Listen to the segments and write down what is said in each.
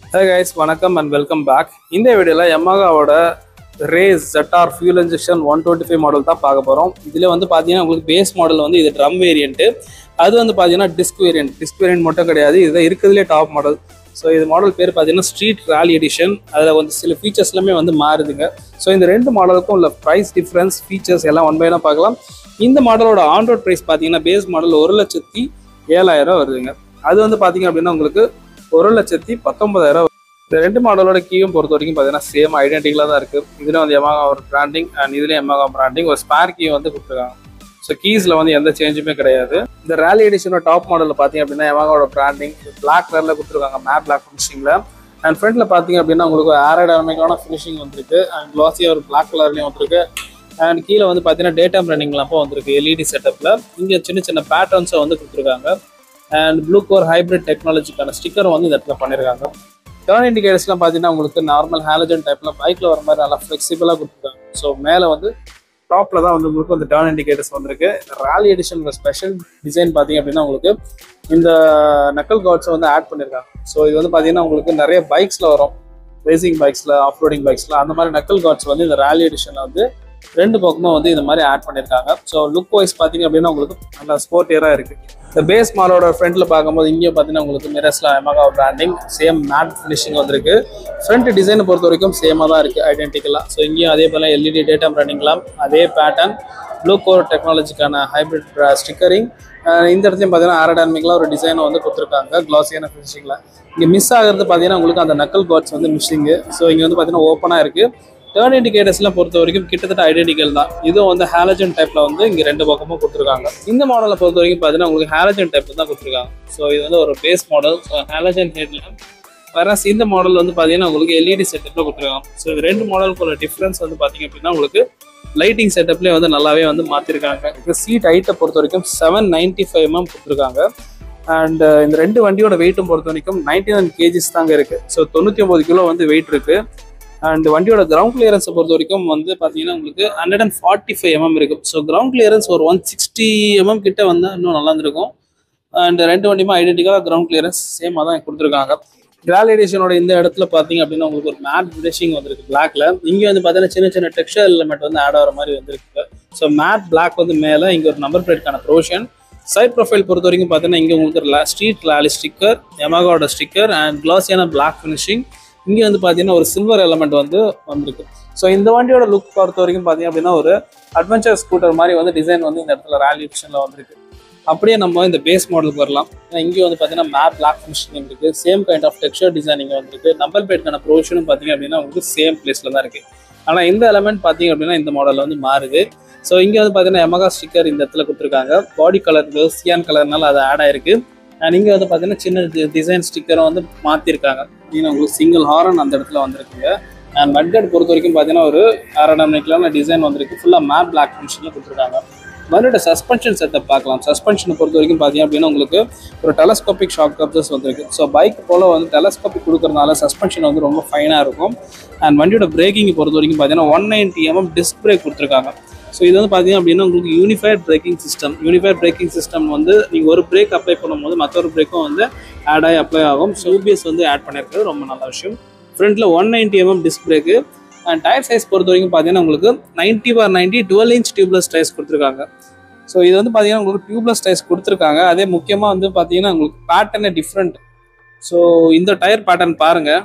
ஹே guys வணக்கம் and welcome back இந்த வீடியோவில் எமகாவோட Ray ZR fuel injection one twenty five model தான் பார்க்க போகிறோம் இதில் வந்து பார்த்தீங்கன்னா உங்களுக்கு பேஸ் மாடல் வந்து இது ட்ரம் வேரியன்ட்டு அது வந்து பார்த்தீங்கன்னா டிஸ்க் வேரியன்ட் டிஸ்க் வேரியன்ட் மட்டும் கிடையாது இதுதான் இருக்கிறதுலே டாப் மாடல் ஸோ இது மாடல் பேர் பார்த்தீங்கன்னா ஸ்ட்ரீட் ராலி எடிஷன் அதில் வந்து சில ஃபீச்சர்ஸ் எல்லாமே வந்து மாறுதுங்க ஸோ இந்த ரெண்டு மாடலுக்கும் உள்ள ப்ரைஸ் டிஃப்ரென்ஸ் ஃபீச்சர்ஸ் எல்லாம் ஒன் பை பார்க்கலாம் இந்த மாடலோட ஆன்ரோட் ப்ரைஸ் பார்த்தீங்கன்னா பேஸ் மாடல் ஒரு லட்சத்தி ஏழாயிரம் வருதுங்க அது வந்து பார்த்தீங்க அப்படின்னா உங்களுக்கு ஒரு லட்சத்தி பத்தொன்பதாயிரம் இந்த ரெண்டு மாடலோட கீயும் பொறுத்த வரைக்கும் பார்த்தீங்கன்னா சேம் ஐடென்டிக்கலாக தான் இருக்குது இதில் வந்து எமாகா ஒரு பிராண்டிங் அண்ட் இதுலேயும் எமாகா பிராண்டிங் ஒரு ஸ்பேர் கீ வந்து கொடுத்துருக்காங்க ஸோ கீஸில் வந்து எந்த சேஞ்சுமே கிடையாது இந்த ரேலி எடிஷனோட டாப் மாடலில் பார்த்தீங்க அப்படின்னா எமாகாவோட பிராண்டிங் பிளாக் கலரில் கொடுத்துருக்காங்க மேட் பிளாக் ஃபினிஷிங்கில் அண்ட் ஃப்ரண்ட்டில் பார்த்தீங்க அப்படின்னா உங்களுக்கு ஏரோடைனமிக்கான ஃபினிஷிங் வந்திருக்கு அண்ட் க்ளாஸியாக ஒரு பிளாக் கலர்லேயும் வந்திருக்கு அண்ட் கீழே வந்து பார்த்தீங்கன்னா டேட்டா ரன்னிங் லாம்பும் வந்திருக்கு எல்இடி செட்டப்பில் இங்கே சின்ன சின்ன பேட்டர்ன்ஸை வந்து கொடுத்துருக்காங்க அண்ட் ப்ளூ கோர் ஹைப்ரிட் டெக்னாலஜிக்கான ஸ்டிக்கரும் வந்து இந்த இடத்துல பண்ணியிருக்காங்க டர்ன் இண்டிகேட்டர்ஸ்லாம் பார்த்தீங்கன்னா உங்களுக்கு நார்மல் ஹாலஜன் டைப்பில் பைக்கில் வர மாதிரி நல்லா ஃப்ளெக்சிபிளாக கொடுத்துருக்காங்க ஸோ மேலே வந்து டாப்பில் தான் வந்து உங்களுக்கு வந்து டர்ன் இண்டிகேட்டர்ஸ் வந்திருக்கு ராலி எடிஷன் ஸ்பெஷல் டிசைன் பார்த்தீங்க அப்படின்னா உங்களுக்கு இந்த நக்கல் கார்ட்ஸை வந்து ஆட் பண்ணியிருக்காங்க ஸோ இது வந்து பார்த்தீங்கன்னா உங்களுக்கு நிறைய பைக்ஸில் வரும் ரேசிங் பைக்ஸில் ஆஃப் ரோடிங் பைக்ஸில் அந்த மாதிரி நக்கல் கார்ட்ஸ் வந்து இந்த ராலி எடிஷனில் வந்து ரெண்டு பக்கமும் வந்து இந்த மாதிரி ஆட் பண்ணியிருக்காங்க ஸோ லுக் வைஸ் பார்த்தீங்க அப்படின்னா உங்களுக்கு நல்லா ஸ்போர்ட்டியராக இருக்குது இந்த பேஸ் மாலோட ஃப்ரண்ட்டில் பார்க்கும்போது இங்கேயும் பார்த்தீங்கன்னா உங்களுக்கு மிரஸ்ல Yamaha branding same matte finishing வந்திருக்கு ஃப்ரண்ட் டிசைனை பொறுத்த வரைக்கும் சேமாக தான் இருக்குது ஐடென்டிக்கலாக ஸோ இங்கேயும் அதே போல் எல்இடி டேட்டா ரன்னிங்லாம் அதே பேட்டர்ன் ப்ளூ கோர் டெக்னாலஜிக்கான ஹைப்ரிட் ஸ்டிக்கரிங் இந்த இடத்துலையும் பார்த்தீங்கன்னா ஏரோடைனமிக்கலாக ஒரு டிசைனை வந்து கொடுத்துருக்காங்க கிளாஸியான ஃபினிஷிங்கில் இங்கே மிஸ் ஆகிறது பார்த்தீங்கன்னா உங்களுக்கு அந்த நக்கல் கார்ட்ஸ் வந்து மிஸ்ஸிங்கு ஸோ இங்கே வந்து பார்த்தீங்கன்னா ஓப்பனாக இருக்குது டேர்ன் இண்டிகேட்டர்ஸ்லாம் பொறுத்த வரைக்கும் கிட்டத்தட்ட ஐடென்டிக்கல் தான் இதுவும் வந்து ஹாலஜன் டைப்ல வந்து இங்க ரெண்டு பக்கமும் கொடுத்துருக்காங்க இந்த மாடலை பொறுத்த வரைக்கும் பார்த்தீங்கன்னா உங்களுக்கு ஹாலஜன் டைப் தான் கொடுத்துருக்காங்க ஸோ இது வந்து ஒரு பேஸ் மாடல் ஸோ ஹாலஜன் ஹெட்ல வரஸ் இந்த மாடல் வந்து பார்த்தீங்கன்னா உங்களுக்கு எல்இடி செட்டப்ல கொடுத்துருக்காங்க ஸோ இது ரெண்டு மாடலுக்குள்ள டிஃப்ரென்ஸ் வந்து பார்த்தீங்க அப்படின்னா உங்களுக்கு லைட்டிங் செட்டப்லேயே வந்து நல்லாவே வந்து மாற்றிருக்காங்க சீட் ஹைட்டை பொறுத்த வரைக்கும் செவன் நைன்டி ஃபைவ் எம்எம் கொடுத்துருக்காங்க அண்ட் இந்த ரெண்டு வண்டியோட வெயிட்டும் பொறுத்த வரைக்கும் நைன்டி நைன் கேஜிஸ் தாங்க இருக்கு ஸோ தொண்ணூற்றி ஒம்பது கிலோ வந்து வெயிட் இருக்கு அண்ட் வண்டியோட கிரவுண்ட் கிளியரன்ஸை பொறுத்த வரைக்கும் வந்து பார்த்தீங்கன்னா உங்களுக்கு hundred and forty five MM இருக்கும் ஸோ கிரவுண்ட் கிளியரன்ஸ் ஒரு ஒன் சிக்ஸ்டி எம்எம் கிட்ட வந்தால் இன்னும் நல்லா இருந்திருக்கும் அண்ட் ரெண்டு வண்டியுமே ஐடென்டிக்கலாக கிரவுண்ட் கிளியரன்ஸ் சேமாக தான் கொடுத்துருக்காங்க கிரால் எடிஷனோட இந்த இடத்துல பார்த்தீங்க அப்படின்னா உங்களுக்கு ஒரு மேட் ஃபினிஷிங் வந்திருக்கு பிளாக்ல இங்கே வந்து பார்த்தீங்கன்னா சின்ன சின்ன டெக்ஸ்டர் எலிமெண்ட் வந்து ஆட் ஆகிற மாதிரி வந்திருக்கு ஸோ மேட் பிளாக் வந்து மேலே இங்கே ஒரு நம்பர் பிளேட்கான ப்ரொவிஷன் சைட் ப்ரொஃபைல் பொறுத்த வரைக்கும் பார்த்தீங்கன்னா இங்கே உங்களுக்கு ஸ்ட்ரீட் லாலி ஸ்டிக்கர் எமாகோட ஸ்டிக்கர் அண்ட் கிளாஸியான பிளாக் ஃபினிஷிங் இங்கே வந்து பார்த்தீங்கன்னா ஒரு சில்வர் எலமெண்ட் வந்து வந்திருக்கு ஸோ இந்த வண்டியோட லுக் பொறுத்த வரைக்கும் பார்த்தீங்க அப்படின்னா ஒரு அட்வென்ச்சர் ஸ்கூட்டர் மாதிரி வந்து டிசைன் வந்து இந்த இடத்துல ரேலி எடிஷனில் வந்திருக்கு அப்படியே நம்ம இந்த பேஸ் மாடலுக்கு வரலாம் இங்கே வந்து பார்த்தீங்கன்னா மேப் பிளாக் ஃபினிஷிங் இருக்குது same kind of texture designing வந்திருக்கு நம்பர் பிளேட்கான ப்ரொவிஷனும் பார்த்தீங்க அப்படின்னா உங்களுக்கு சேம் பிளேஸில் தான் இருக்குது ஆனால் இந்த எலமெண்ட் பார்த்தீங்க அப்படின்னா இந்த மாடலில் வந்து மாறுது ஸோ இங்கே வந்து பார்த்தீங்கன்னா எமகா ஸ்டிக்கர் இந்த இடத்துல கொடுத்துருக்காங்க பாடி கலர் சியான் கலர்னால அது ஆட் ஆயிருக்கு அண்ட் இங்கே வந்து பார்த்தீங்கன்னா சின்ன டிசைன் ஸ்டிக்கரும் வந்து மாற்றிருக்காங்க பார்த்தீங்கன்னா உங்களுக்கு சிங்கிள் ஹாரன் அந்த இடத்துல வந்திருக்குங்க அண்ட் மட்கார்டு பொறுத்த வரைக்கும் பார்த்தீங்கன்னா ஒரு ஏரோடாமிக்லான டிசைன் வந்திருக்கு ஃபுல்லாக மேப் பிளாக் ஃபங்க்ஷனில் கொடுத்துருக்காங்க வண்டியோட சஸ்பென்ஷன் செட்டப் பார்க்கலாம் சஸ்பென்ஷனை பொறுத்த வரைக்கும் பார்த்தீங்க அப்படின்னா உங்களுக்கு ஒரு டெலஸ்கோபிக் ஷாக் அப்சர்ஸ் வந்திருக்கு ஸோ பைக் போல் வந்து டெலஸ்கோபிக் கொடுக்கறதுனால சஸ்பென்ஷன் வந்து ரொம்ப ஃபைனாக இருக்கும் அண்ட் வண்டியோட பிரேக்கிங் பொறுத்த வரைக்கும் பார்த்தீங்கன்னா one ninety MM disc brake கொடுத்துருக்காங்க ஸோ இது வந்து பார்த்தீங்க அப்படின்னா உங்களுக்கு unified braking system unified braking system வந்து நீங்கள் ஒரு பிரேக் அப்ளை பண்ணும்போது மற்றொரு பிரேக்கும் வந்து ஆட் ஆகி அப்ளை ஆகும் சூபிஎஸ் வந்து ஆட் பண்ணியிருக்கிறது ரொம்ப நல்ல விஷயம் ஃப்ரண்ட்டில் one ninety MM disc brake and tyre size பொறுத்த வரைக்கும் பார்த்தீங்கன்னா உங்களுக்கு ninety by ninety twelve inch tubeless tyres கொடுத்துருக்காங்க ஸோ இது வந்து பார்த்தீங்கன்னா உங்களுக்கு டியூப்லெஸ் டயர்ஸ் கொடுத்துருக்காங்க அதே முக்கியமாக வந்து பார்த்தீங்கன்னா உங்களுக்கு பேட்டர்னே டிஃப்ரெண்ட் ஸோ இந்த டயர் பேட்டர்ன் பாருங்கள்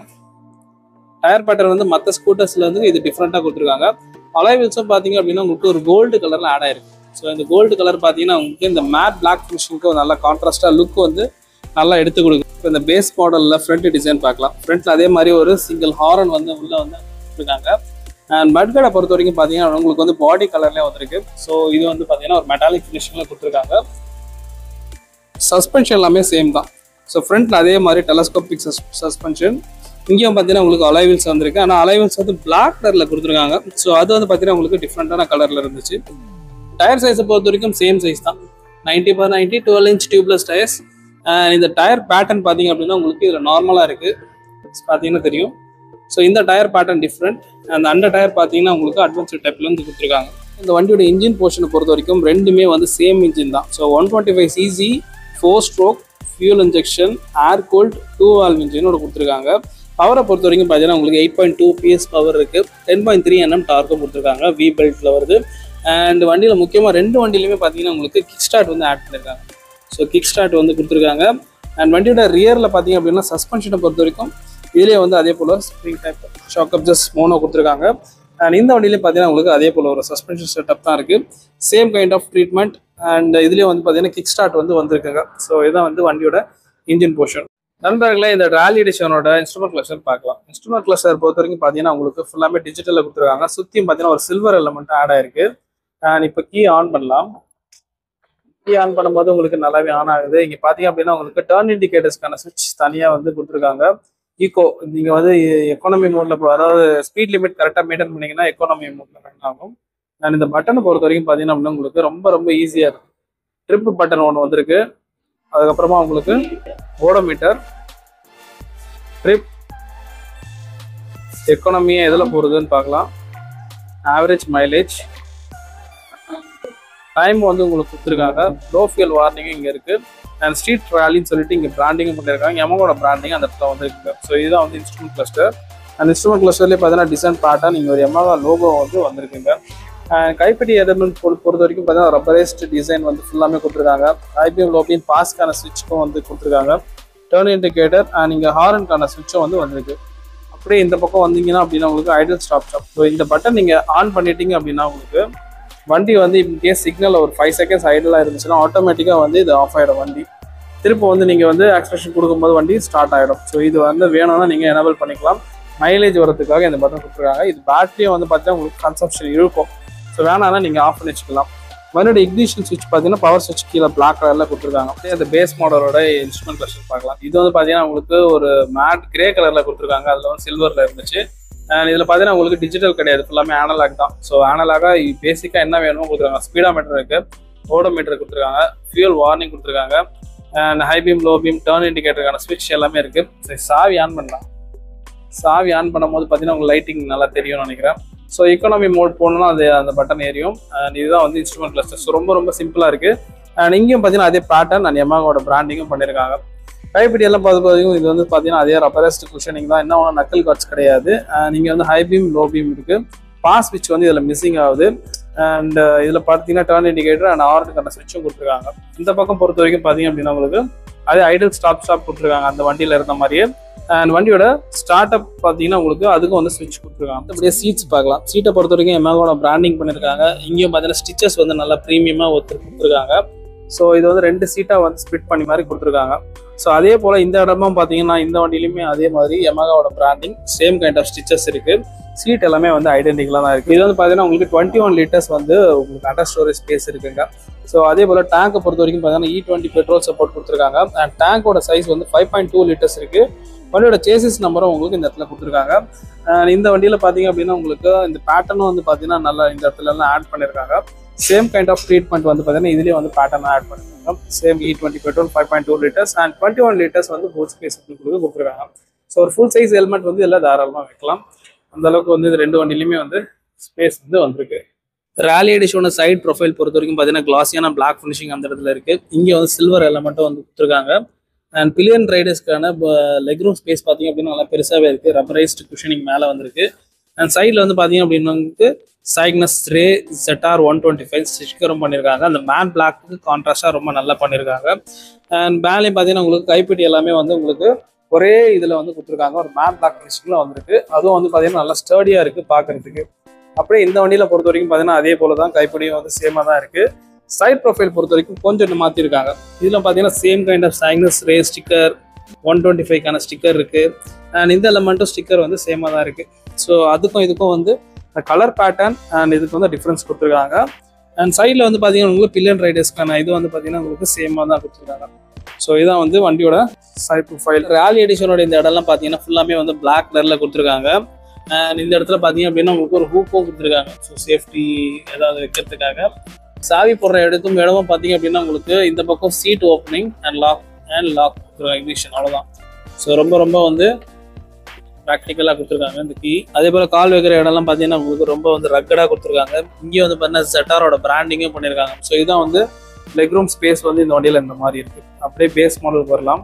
டயர் பேட்டர்ன் வந்து மற்ற ஸ்கூட்டர்ஸில் வந்து இது டிஃப்ரெண்ட்டாக கொடுத்துருக்காங்க அலைவில்ஸும் பார்த்தீங்க அப்படின்னா உங்களுக்கு ஒரு கோல்டு கலரில் ஆட் ஆயிருக்கு ஸோ இந்த கோல்டு கலர் பார்த்தீங்கன்னா உங்களுக்கு இந்த மேட் பிளாக் ஃபினிஷிங்க்கு ஒரு நல்ல கான்ட்ராஸ்டாக லுக் வந்து நல்லா எடுத்து கொடுக்கும் இப்போ இந்த பேஸ் மாடலில் ஃப்ரண்ட் டிசைன் பார்க்கலாம் ஃப்ரண்ட்டில் அதே மாதிரி ஒரு சிங்கிள் ஹாரன் வந்து உள்ளே வந்து கொடுத்துருக்காங்க அண்ட் மட்கடை பொறுத்த வரைக்கும் பார்த்தீங்கன்னா உங்களுக்கு வந்து பாடி கலர்லேயே வந்திருக்கு ஸோ இது வந்து பார்த்தீங்கன்னா ஒரு மெட்டாலிக் ஃபினிஷிங்கில் கொடுத்துருக்காங்க சஸ்பென்ஷன் எல்லாமே சேம் தான் ஸோ ஃப்ரண்ட்டில் அதே மாதிரி டெலஸ்கோபிக் சஸ் சஸ்பென்ஷன் இங்கேயும் பார்த்தீங்கன்னா உங்களுக்கு அலைவில்ஸ் வந்திருக்கு ஆனால் அலைவில்ஸ் வந்து பிளாக் கலரில் கொடுத்துருக்காங்க ஸோ அது வந்து பார்த்தீங்கன்னா உங்களுக்கு டிஃப்ரெண்ட்டான கலரில் இருந்துச்சு டயர் சைஸை பொறுத்த வரைக்கும் சேம் சைஸ் தான் ninety by ninety twelve inch tubeless tyres இந்த டயர் பேட்டர்ன் பார்த்தீங்க அப்படின்னா உங்களுக்கு இதில் நார்மலாக இருக்குது பார்த்தீங்கன்னா தெரியும் ஸோ இந்த டயர் பேட்டர்ன் டிஃப்ரெண்ட் அந்த அந்த டயர் பார்த்தீங்கன்னா உங்களுக்கு அட்வான்ஸ்ட் டைப்ல இருந்து கொடுத்துருக்காங்க இந்த வண்டியோட இன்ஜின் போர்ஷனை பொறுத்த வரைக்கும் ரெண்டுமே வந்து சேம் இன்ஜின் தான் so one twenty five CC four stroke fuel injection air cooled two valve இன்ஜினோட கொடுத்துருக்காங்க பவரை பொறுத்த வரைக்கும் பார்த்தீங்கன்னா உங்களுக்கு eight point two PS power இருக்குது டென் பாயிண்ட் த்ரீ என்எம் டார்க்கும் கொடுத்துருக்காங்க வி பெல்ட்டில் வருது அண்ட் வண்டியில் முக்கியமாக ரெண்டு வண்டியிலுமே பார்த்தீங்கன்னா உங்களுக்கு கிக் ஸ்டார்ட் வந்து ஆட் பண்ணியிருக்காங்க ஸோ கிக் ஸ்டார்ட் வந்து கொடுத்துருக்காங்க அண்ட் வண்டியோட ரியரில் பார்த்தீங்க அப்படின்னா சஸ்பென்ஷனை பொறுத்த வரைக்கும் இதுலேயே வந்து அதே போல் ஸ்ப்ரிங் டைப் ஷாக் அப்ஜஸ் மோனோ கொடுத்துருக்காங்க அண்ட் இந்த வண்டியிலே பார்த்தீங்கன்னா உங்களுக்கு அதே போல் ஒரு சஸ்பென்ஷன் செட்டப் தான் இருக்குது same kind of treatment and இதுலேயே வந்து பார்த்தீங்கன்னா கிக் ஸ்டார்ட் வந்து வந்திருக்குங்க ஸோ இதான் வந்து வண்டியோட இன்ஜின் போர்ஷன் நண்பர்களே இந்த ராலி எடிஷனோட இன்ஸ்ட்ருமெண்ட் கிளஸ்டர் பார்க்கலாம் இன்ஸ்ட்ருமெண்ட் கிளஸ்டர் பொறுத்த வரைக்கும் பார்த்தீங்கன்னா உங்களுக்கு ஃபுல்லாமே டிஜிட்டலில் கொடுத்துருக்காங்க சுற்றியும் பார்த்தீங்கன்னா ஒரு சில்வர் எலமெண்ட் ஆட் ஆயிருக்கு அண்ட் இப்போ கீ ஆன் பண்ணலாம் கீ ஆன் பண்ணும்போது உங்களுக்கு நல்லாவே ஆன் ஆகுது இங்கே பார்த்தீங்க அப்படின்னா உங்களுக்கு டர்ன் இண்டிகேட்டர்ஸ்க்கான சுவிட்ச் தனியாக வந்து கொடுத்துருக்காங்க ஈகோ நீங்கள் வந்து எக்கானமி மோட்ல அதாவது ஸ்பீட் லிமிட் கரெக்டாக மெயின்டைன் பண்ணீங்கன்னா எக்கானமி மோட்ல ரன் ஆகும் அண்ட் இந்த பட்டனை பொறுத்த வரைக்கும் பார்த்தீங்கன்னா அப்படின்னா உங்களுக்கு ரொம்ப ரொம்ப ஈஸியாக இருக்கு ட்ரிப் பட்டன் ஒன்று வந்திருக்கு அதுக்கப்புறமா உங்களுக்கு ஓடோமீட்டர் ட்ரிப் எக்கானமியை எதில் போகிறதுன்னு பார்க்கலாம் ஆவரேஜ் மைலேஜ் டைம் வந்து உங்களுக்கு கொடுத்துருக்காங்க லோ ஃபியல் வார்னிங்கும் இங்கே இருக்குது அண்ட் ஸ்ட்ரீட் ராலின்னு சொல்லிட்டு இங்கே பிராண்டிங்கும் பண்ணியிருக்காங்க எமகோட பிராண்டிங் அந்த இடத்துல வந்து இருக்குது ஸோ இதுதான் வந்து இன்ஸ்ட்ருமெண்ட் கிளஸ்டர் அந்த இன்ஸ்ட்ருமெண்ட் கிளஸ்டர்லேயே பார்த்தீங்கன்னா டிசைன் பேட்டர்ன் இங்கே ஒரு எமகா லோகோ வந்து வந்திருக்குங்க அண்ட் கைப்பிடி எலிமெண்ட் பொறுத்த வரைக்கும் பார்த்தீங்கன்னா ரப்பரைஸ்ட் டிசைன் வந்து ஃபுல்லாமே கொடுத்துருக்காங்க ஐபிஎம் லோபியும் பாஸ்க்கான சுவிட்சுக்கும் வந்து கொடுத்துருக்காங்க டேர்ன் இண்டிகேட்டர் அண்ட் இங்கே ஹாரனுக்கான சுவிட்சும் வந்து வந்திருக்கு அப்படியே இந்த பக்கம் வந்தீங்கன்னா அப்படின்னா உங்களுக்கு ஐடல் ஸ்டாப் ஸ்டாப் ஸோ இந்த பட்டன் நீங்கள் ஆன் பண்ணிட்டீங்க அப்படின்னா உங்களுக்கு வண்டி வந்து இன்கேஸ் சிக்னல் ஒரு ஃபைவ் செகண்ட்ஸ் ஐடலாக இருந்துச்சுன்னா ஆட்டோமேட்டிக்காக வந்து இது ஆஃப் ஆகிடும் வண்டி திரும்ப வந்து நீங்கள் வந்து ஆக்ஸ்பிரஷன் கொடுக்கும்போது வண்டி ஸ்டார்ட் ஆகிடும் ஸோ இது வந்து வேணும்னா நீங்கள் எனபிள் பண்ணிக்கலாம் மைலேஜ் வரதுக்காக இந்த பட்டன் கொடுத்துருக்காங்க இது பேட்டரியும் வந்து பார்த்தீங்கன்னா உங்களுக்கு கன்சப்ஷன் இருக்கும் ஸோ வேணாம்னா நீங்கள் ஆஃப் பண்ணி வச்சுக்கலாம் வண்டியோட இக்னிஷன் சுவிட்ச் பார்த்தீங்கன்னா பவர் சுவிட்ச் கீழே பிளாக் கலரில் கொடுத்துருக்காங்க அப்படியே அந்த பேஸ் மாடலோட இன்ஸ்ட்ருமெண்ட் கிளஸ்டர் பார்க்கலாம் இது வந்து பார்த்தீங்கன்னா உங்களுக்கு ஒரு மேட் கிரே கலரில் கொடுத்துருக்காங்க அதில் வந்து சில்வரில் இருந்துச்சு அண்ட் இதில் பார்த்தீங்கன்னா உங்களுக்கு டிஜிட்டல் கிடையாது ஃபுல்லாமே ஆனலாக் தான் ஸோ ஆனலாக பேசிக்காக என்ன வேணுமோ கொடுத்துருக்காங்க ஸ்பீடா மீட்டர் இருக்கு ஓடோமீட்டர் கொடுத்துருக்காங்க ஃபியூல் வார்னிங் கொடுத்துருக்காங்க and high beam low beam turn இண்டிகேட்டருக்கான ஸ்விட்ச் எல்லாமே இருக்கு சரி சாவி ஆன் பண்ணலாம் சாவி ஆன் பண்ணும்போது பார்த்தீங்கன்னா உங்களுக்கு லைட்டிங் நல்லா தெரியும்னு நினைக்கிறேன் ஸோ எக்கானமி மோட் போனோம்னா அது அந்த பட்டன் ஏரியும் அண்ட் இதுதான் வந்து இன்ஸ்ட்ருமெண்ட் கிளஸ்டர் ஸோ ரொம்ப ரொம்ப சிம்பிளாக இருக்கு அண்ட் இங்கேயும் பார்த்தீங்கன்னா அதே பேட்டர்ன் அண்ட் எமாகோட பிராண்டிங்கும் பண்ணியிருக்காங்க கைப்பிடி எல்லாம் பார்த்து பார்த்தீங்கன்னா இது வந்து பார்த்தீங்கன்னா அதே ரப்பரஸ்ட் குஷனிங் தான் என்ன ஒன்றும் நக்கல் கார்ட்ஸ் கிடையாது நீங்கள் வந்து ஹை பீம் லோ பீம் இருக்கு பாஸ் ஸ்விட்ச் வந்து இதில் மிஸ்ஸிங் ஆகுது அண்ட் இதில் பார்த்தீங்கன்னா டர்ன் இண்டிகேட்டர் அண்ட் ஆர்டுக்கான ஸ்விட்சும் கொடுத்துருக்காங்க இந்த பக்கம் பொறுத்த வரைக்கும் பார்த்தீங்க அப்படின்னா உங்களுக்கு அதே ஐடல் ஸ்டாப் ஸ்டாப் கொடுத்துருக்காங்க அந்த வண்டியில் இருந்த மாதிரியே அண்ட் வண்டியோட ஸ்டார்ட் அப் பார்த்தீங்கன்னா உங்களுக்கு அதுக்கும் வந்து ஸ்விட்ச் கொடுத்துருக்காங்க அப்படியே சீட்ஸ் பார்க்கலாம் சீட்டை பொறுத்த வரைக்கும் எமேகோட பிராண்டிங் பண்ணியிருக்காங்க இங்கேயும் பார்த்தீங்கன்னா ஸ்டிச்சஸ் வந்து நல்லா ப்ரீமியமாக ஒத்து கொடுத்துருக்காங்க ஸோ இது வந்து ரெண்டு சீட்டாக வந்து ஸ்பிட் பண்ணி மாதிரி கொடுத்துருக்காங்க ஸோ அதே போல் இந்த இடமும் பார்த்தீங்கன்னா இந்த வண்டியிலுமே அதே மாதிரி எமகாவோட branding same kind of stitches இருக்கு சீட் எல்லாமே வந்து ஐடென்டிக்கலாக தான் இருக்குது இது வந்து பார்த்தீங்கன்னா உங்களுக்கு டுவெண்ட்டி ஒன் லிட்டர்ஸ் வந்து உங்களுக்கு அண்டர் ஸ்டோரேஜ் ஸ்பேஸ் இருக்குங்க ஸோ அதே போல் டேங்கை பொறுத்த வரைக்கும் பார்த்தீங்கன்னா இ டுவெண்ட்டி பெட்ரோல் சப்போர்ட் கொடுத்துருக்காங்க அண்ட் டேங்கோட சைஸ் வந்து ஃபைவ் பாயிண்ட் டூ லிட்டர்ஸ் இருக்குது வண்டியோட சேசிஸ் நம்பரும் உங்களுக்கு இந்த இடத்துல கொடுத்துருக்காங்க அண்ட் இந்த வண்டியில் பார்த்தீங்க அப்படின்னா உங்களுக்கு இந்த பேட்டர்னும் வந்து பார்த்தீங்கன்னா நல்லா இந்த இடத்துல எல்லாம் ஆட் பண்ணியிருக்காங்க சேம் கைண்ட் ஆஃப் ட்ரீட்மெண்ட் வந்து பார்த்தீங்கன்னா இதுலேயே வந்து பேட்டர்ன் ஆட் பண்ணிருக்காங்க same E twenty petrol five point two litres and twenty one litres வந்து பூட் ஸ்பேஸ் கொடுத்து கொடுத்துருக்காங்க ஸோ ஒரு ஃபுல் சைஸ் ஹெல்மெட் வந்து எல்லாம் தாராளமாக வைக்கலாம் அந்த அளவுக்கு வந்து இது ரெண்டு வண்டிலையுமே வந்து ஸ்பேஸ் வந்து வந்திருக்கு ராலி எடிஷனோட சைட் ப்ரொஃபைல் பொறுத்த வரைக்கும் பார்த்தீங்கன்னா கிளாஸியான பிளாக் ஃபினிஷிங் அந்த இடத்துல இருக்கு இங்கே வந்து சில்வர் எலமெண்ட்டும் வந்து கொடுத்துருக்காங்க அண்ட் பில்லியன் ரைடர்ஸ்க்கான லெக் ரூம் ஸ்பேஸ் பார்த்தீங்க அப்படின்னா நல்லா பெருசாகவே இருக்கு ரப்பரைஸ்ட் குஷனிங் மேலே வந்திருக்கு அண்ட் சைடில் வந்து பார்த்தீங்க அப்படின்னா வந்து Cygnus Ray ZR one twenty five ஸ்டிக்கரும் பண்ணியிருக்காங்க அந்த மேன் பிளாக்கு கான்ட்ராஸ்டாக ரொம்ப நல்லா பண்ணியிருக்காங்க அண்ட் மேலேயும் பார்த்தீங்கன்னா உங்களுக்கு கைப்பிடி எல்லாமே வந்து உங்களுக்கு ஒரே இதில் வந்து கொடுத்துருக்காங்க ஒரு மேன் பிளாக் ஃபினிஷிங்கில் வந்திருக்கு அதுவும் வந்து பார்த்தீங்கன்னா நல்லா ஸ்டர்டியாக இருக்குது பார்க்கறதுக்கு அப்படியே இந்த வண்டியில் பொறுத்த வரைக்கும் பார்த்தீங்கன்னா அதே போல தான் கைப்பிடியும் வந்து சேமாக தான் இருக்குது சைட் ப்ரொஃபைல் பொறுத்த வரைக்கும் கொஞ்சம் மாற்றிருக்காங்க இதில் பார்த்தீங்கன்னா same kind of Cygnus Ray sticker one twenty ஃபைவ்க்கான ஸ்டிக்கர் இருக்குது அண்ட் இந்த எலமெண்ட்டும் ஸ்டிக்கர் வந்து சேமாக தான் இருக்குது ஸோ அதுக்கும் இதுக்கும் வந்து கலர் பேட்டர்ன் அண்ட் இதுக்கு வந்து டிஃப்ரென்ஸ் கொடுத்துருக்காங்க அண்ட் சைடில் வந்து பார்த்தீங்கன்னா உங்களுக்கு பில்லியன் ரைடர்ஸ்க்கான இது வந்து பார்த்தீங்கன்னா உங்களுக்கு சேமாக தான் கொடுத்துருக்காங்க ஸோ இதான் வந்து வண்டியோட சைட் ப்ரொஃபைல் ராலி எடிஷனோட இந்த இடம்லாம் பார்த்தீங்கன்னா ஃபுல்லாமே வந்து பிளாக் கலரில் கொடுத்துருக்காங்க அண்ட் இந்த இடத்துல பார்த்தீங்க அப்படின்னா உங்களுக்கு ஒரு ஹூக்கும் கொடுத்துருக்காங்க ஸோ சேஃப்டி ஏதாவது வைக்கிறதுக்காக சாவி போடுற இடத்தும் இடமும் பார்த்தீங்க அப்படின்னா உங்களுக்கு இந்த பக்கம் seat opening and lock and lock ignition அவ்வளோதான் ஸோ ரொம்ப ரொம்ப வந்து ப்ராக்டிக்கலாக கொடுத்துருக்காங்க இந்த கீ அதே போல் கால் வைக்கிற இடம்லாம் பார்த்தீங்கன்னா உங்களுக்கு ரொம்ப வந்து ரக்கடாக கொடுத்துருக்காங்க இங்கேயும் வந்து பார்த்தீங்கன்னா ZR-ஓட பிராண்டிங்கும் பண்ணியிருக்காங்க ஸோ இதுதான் வந்து லெக் ரூம் ஸ்பேஸ் வந்து இந்த வண்டியில் இந்த மாதிரி இருக்குது அப்படியே பேஸ் மாடல் வரலாம்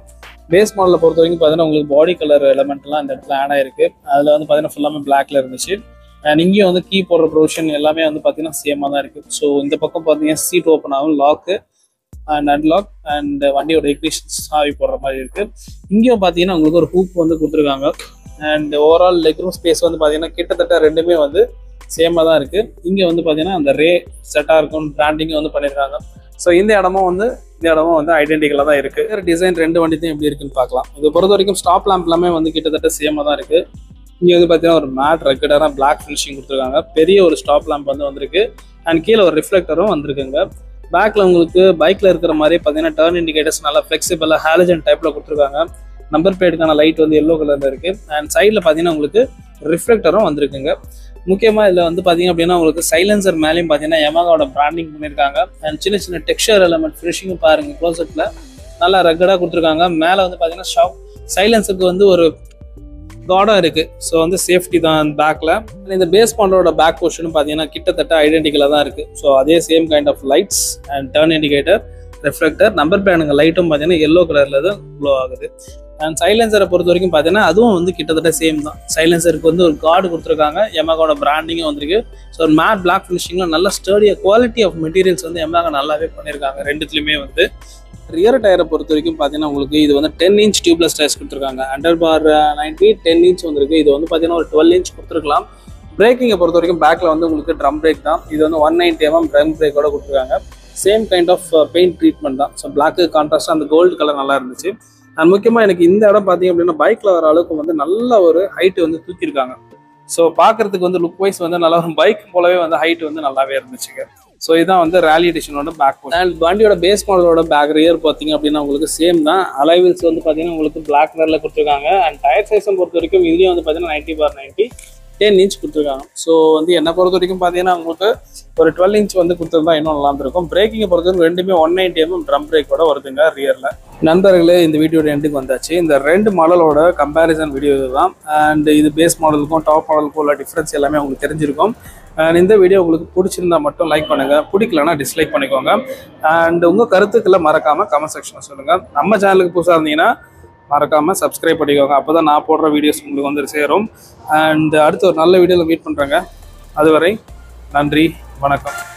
பேஸ் மாடலில் பொறுத்த வரைக்கும் பார்த்தீங்கன்னா உங்களுக்கு பாடி கலர் எலமெண்ட்லாம் இந்த இடத்துல ஆட் ஆயிருக்கு அதில் வந்து பார்த்தீங்கன்னா ஃபுல்லாமே பிளாக்ல இருந்துச்சு அண்ட் இங்கேயும் வந்து கீ போடுற ப்ரொவிஷன் எல்லாமே வந்து பார்த்தீங்கன்னா சேமாக தான் இருக்குது ஸோ இந்த பக்கம் பார்த்தீங்கன்னா சீட் ஓப்பன் ஆகும் லாக்கு அண்ட் அன்லாக் அண்ட் வண்டியோட எக்னிஷன்ஸ் சாவி போடுற மாதிரி இருக்குது இங்கேயும் பார்த்தீங்கன்னா உங்களுக்கு ஒரு ஹூப் வந்து கொடுத்துருக்காங்க and overall leg room space வந்து பார்த்தீங்கன்னா கிட்டத்தட்ட ரெண்டுமே வந்து சேமாக தான் இருக்குது இங்கே வந்து பார்த்தீங்கன்னா அந்த ரே செட்டாக இருக்கும் பிராண்டிங்கும் வந்து பண்ணியிருக்காங்க ஸோ இந்த இடமும் வந்து இந்த இடமும் வந்து ஐடென்டிக்கலாக தான் இருக்குது டிசைன் ரெண்டு வண்டித்தையும் எப்படி இருக்குன்னு பார்க்கலாம் இது பொறுத்த வரைக்கும் ஸ்டாப் லேம்ப் எல்லாமே வந்து கிட்டத்தட்ட சேமாக தான் இருக்குது இங்கே வந்து பார்த்தீங்கன்னா ஒரு மேட் ரெக்கடான பிளாக் ஃபினிஷிங் கொடுத்துருக்காங்க பெரிய ஒரு ஸ்டாப் லேம்ப் வந்து வந்திருக்கு அண்ட் கீழே ஒரு ரிஃப்ளெக்டரும் வந்திருக்குங்க பேக்கில் உங்களுக்கு பைக்கில் இருக்கிற மாதிரி பார்த்தீங்கன்னா டர்ன் இண்டிகேட்டர்ஸ் நல்லா ஃப்ளெக்சிபிளாக ஹாலஜன் டைப்பில் கொடுத்துருக்காங்க நம்பர் பிளேட்டுக்கான லைட் வந்து எல்லோ கலரில் இருக்குது அண்ட் சைடில் பார்த்தீங்கன்னா உங்களுக்கு ரிஃப்ளெக்டரும் வந்திருக்குங்க முக்கியமாக இதில் வந்து பார்த்தீங்க அப்படின்னா உங்களுக்கு சைலன்சர் மேலேயும் பார்த்தீங்கன்னா எமாகாவோட பிராண்டிங் பண்ணியிருக்காங்க அண்ட் சின்ன சின்ன டெக்ஸ்சர் எலமெண்ட் ஃபினிஷிங்கும் பாருங்கள் க்ளோசெட்டில் நல்லா ரக்கடாக கொடுத்துருக்காங்க மேலே வந்து பார்த்தீங்கன்னா ஷாப் சைலன்ஸருக்கு வந்து ஒரு கார்டும் இருக்குது ஸோ வந்து சேஃப்டி தான் பேக்கில் இந்த பேஸ் பாண்டோட பேக் போர்ஷனும் பார்த்தீங்கன்னா கிட்டத்தட்ட ஐடென்டிக்கலாக தான் இருக்குது ஸோ அதே same kind of lights and turn indicator reflector number பிளானுங்க லைட்டும் பார்த்தீங்கன்னா எல்லோ கலரில் தான் க்ளோ ஆகுது அண்ட் சைலன்சரை பொறுத்த வரைக்கும் பார்த்தீங்கன்னா அதுவும் வந்து கிட்டத்தட்ட சேம் தான் சைலன்சருக்கு வந்து ஒரு கார்டு கொடுத்துருக்காங்க எமாகோட பிராண்டிங்கும் வந்திருக்கு ஸோ ஒரு மேட் பிளாக் ஃபினிஷிங்கில் நல்ல ஸ்டடியாக குவாலிட்டி ஆஃப் மெட்டீரியல்ஸ் வந்து எமாக நல்லாவே பண்ணியிருக்காங்க ரெண்டுத்துலையுமே வந்து ரியர் டயரை பொறுத்த வரைக்கும் பார்த்தீங்கன்னா உங்களுக்கு இது வந்து டென் இன்ச் டியூப்லெஸ் டயர்ஸ் கொடுத்துருக்காங்க under by ninety ten inch வந்திருக்கு இது வந்து பார்த்தீங்கன்னா ஒரு டுவெல் இன்ச் கொடுத்துருக்கலாம் பிரேக்கிங்கை பொறுத்த வரைக்கும் பேக்கில் வந்து உங்களுக்கு ட்ரம் பிரேக் தான் இது வந்து ஒன் நைன்டி எம்எம் ட்ரம் பிரேக்கோட கொடுத்துருக்காங்க same kind of paint treatment தான் ஸோ பிளாக்கு கான்ட்ராஸ்ட் அந்த கோல்டு கலர் நல்லா இருந்துச்சு அண்ட் முக்கியமாக எனக்கு இந்த இடம் பார்த்தீங்க அப்படின்னா பைக்கில் வர அளவுக்கு வந்து நல்ல ஒரு ஹைட் வந்து தூக்கியிருக்காங்க ஸோ பார்க்கறதுக்கு வந்து லுக் வைஸ் வந்து நல்லா ஒரு பைக் போலவே வந்து ஹைட் வந்து நல்லாவே இருந்துச்சுங்க ஸோ இதான் வந்து ரேலி எடிஷனோட பேக் அண்ட் வண்டியோட பேஸ் மாடலோட பேக் ரியர் பார்த்தீங்க அப்படின்னா உங்களுக்கு சேம் தான் அலைவில்ஸ் வந்து பார்த்தீங்கன்னா உங்களுக்கு பிளாக் கலரில் கொடுத்துருக்காங்க அண்ட் டயர் சைஸும் பொறுத்த வரைக்கும் இதுலேயும் வந்து பார்த்தீங்கன்னா ninety by ninety ten inch கொடுத்துருக்காங்க ஸோ வந்து என்னை பொறுத்த வரைக்கும் பார்த்தீங்கன்னா உங்களுக்கு ஒரு டுவெல் இன்ச் வந்து கொடுத்துருந்தா இன்னும் நல்லா இருந்திருக்கும் பிரேக்கிங்கை பொறுத்த வரைக்கும் ரெண்டுமே ஒன் நைன்டி எம்எம் ட்ரம் பிரேக்கோட வருதுங்க ரியரில் நண்பர்களே இந்த வீடியோட எண்டுக்கு வந்தாச்சு இந்த ரெண்டு மாடலோட கம்பேரிசன் வீடியோ இதுதான் அண்ட் இது பேஸ் மாடலுக்கும் டாப் மாடலுக்கும் உள்ள டிஃப்ரென்ஸ் எல்லாமே உங்களுக்கு தெரிஞ்சிருக்கும் அண்ட் இந்த வீடியோ உங்களுக்கு பிடிச்சிருந்தா மட்டும் லைக் பண்ணுங்க பிடிக்கலனா டிஸ்லைக் பண்ணிக்கோங்க அண்ட் உங்க கருத்துக்களை மறக்காம கமெண்ட் செக்ஷனில் சொல்லுங்க நம்ம சேனலுக்கு புதுசாக இருந்தீங்கன்னா மறக்காம சப்ஸ்கிரைப் பண்ணிக்கோங்க அப்பதான் நான் போடுற வீடியோஸ் உங்களுக்கு வந்து சேரும் அண்ட் அடுத்து ஒரு நல்ல வீடியோவில் மீட் பண்றேங்க அதுவரை நன்றி வணக்கம்